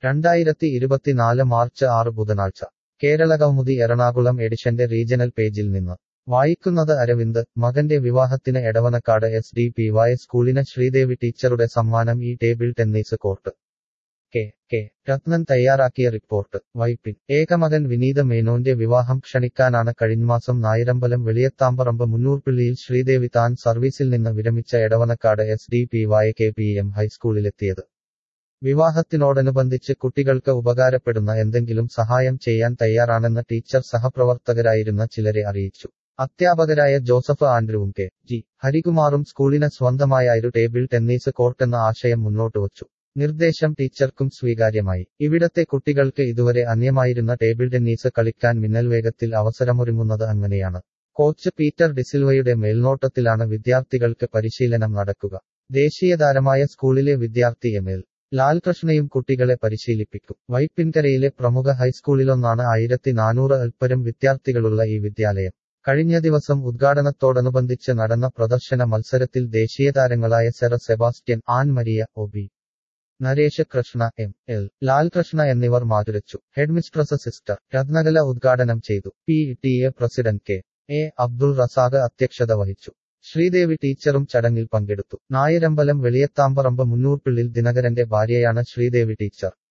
രണ്ടായിരത്തി ഇരുപത്തിനാല് മാർച്ച് ആറ് ബുധനാഴ്ച കേരളകൗമുദി എറണാകുളം എഡിഷന്റെ റീജണൽ പേജിൽ നിന്ന് വായിക്കുന്നത് അരവിന്ദ് മകന്റെ വിവാഹത്തിന് Edavanakkad S D P Y സ്കൂളിന് ശ്രീദേവി ടീച്ചറുടെ സമ്മാനം ഈ table tennis court K K Rathnan തയ്യാറാക്കിയ റിപ്പോർട്ട് വൈപ്പിൻ ഏകമകൻ വിനീത മേനോന്റെ വിവാഹം ക്ഷണിക്കാനാണ് കഴിഞ്ഞമാസം നായരമ്പലം വെളിയത്താമ്പറമ്പ് മുന്നൂർപ്പിള്ളിയിൽ ശ്രീദേവി താൻ സർവീസിൽ നിന്ന് വിരമിച്ച Edavanakkad S D P Y K P M ഹൈസ്കൂളിലെത്തിയത് വിവാഹത്തിനോടനുബന്ധിച്ച് കുട്ടികൾക്ക് ഉപകാരപ്പെടുന്ന എന്തെങ്കിലും സഹായം ചെയ്യാൻ തയ്യാറാണെന്ന് ടീച്ചർ സഹപ്രവർത്തകരായിരുന്ന ചിലരെ അറിയിച്ചു അധ്യാപകരായ ജോസഫ് ആൻഡ്രുവും കെ ജി ഹരികുമാറും സ്കൂളിന് സ്വന്തമായ ഒരു ടേബിൾ ടെന്നീസ് കോർട്ടെന്ന ആശയം മുന്നോട്ട് വച്ചു നിർദ്ദേശം ടീച്ചർക്കും സ്വീകാര്യമായി ഇവിടത്തെ കുട്ടികൾക്ക് ഇതുവരെ അന്യമായിരുന്ന ടേബിൾ ടെന്നീസ് കളിക്കാൻ മിന്നൽ വേഗത്തിൽ അവസരമൊരുങ്ങുന്നത് അങ്ങനെയാണ് കോച്ച് പീറ്റർ ഡിസിൽവയുടെ മേൽനോട്ടത്തിലാണ് വിദ്യാർത്ഥികൾക്ക് പരിശീലനം നടക്കുക ദേശീയ താരമായ സ്കൂളിലെ വിദ്യാർത്ഥി എം എൽ ലാൽകൃഷ്ണയും കുട്ടികളെ പരിശീലിപ്പിക്കും വൈപ്പിൻകരയിലെ പ്രമുഖ ഹൈസ്കൂളിലൊന്നാണ് ആയിരത്തി നാനൂറ് അൽപ്പരം വിദ്യാർത്ഥികളുള്ള ഈ വിദ്യാലയം കഴിഞ്ഞ ദിവസം ഉദ്ഘാടനത്തോടനുബന്ധിച്ച് നടന്ന പ്രദർശന മത്സരത്തിൽ ദേശീയ താരങ്ങളായ സെറ സെബാസ്റ്റ്യൻ ആൻ മരിയ ഒബി നരേഷ് കൃഷ്ണ എം എൽ ലാൽകൃഷ്ണ എന്നിവർ മാതുരച്ചു ഹെഡ്മിസ്ട്രസ് സിസ്റ്റർ രത്നകല ഉദ്ഘാടനം ചെയ്തു P T A president K A Abdul Razak അധ്യക്ഷത വഹിച്ചു ശ്രീദേവി ടീച്ചറും ചടങ്ങിൽ പങ്കെടുത്തു നായരമ്പലം വെളിയത്താമ്പറമ്പ് മുന്നൂർപ്പിള്ളിൽ ദിനകരന്റെ ഭാര്യയാണ് ശ്രീദേവി ടീച്ചർ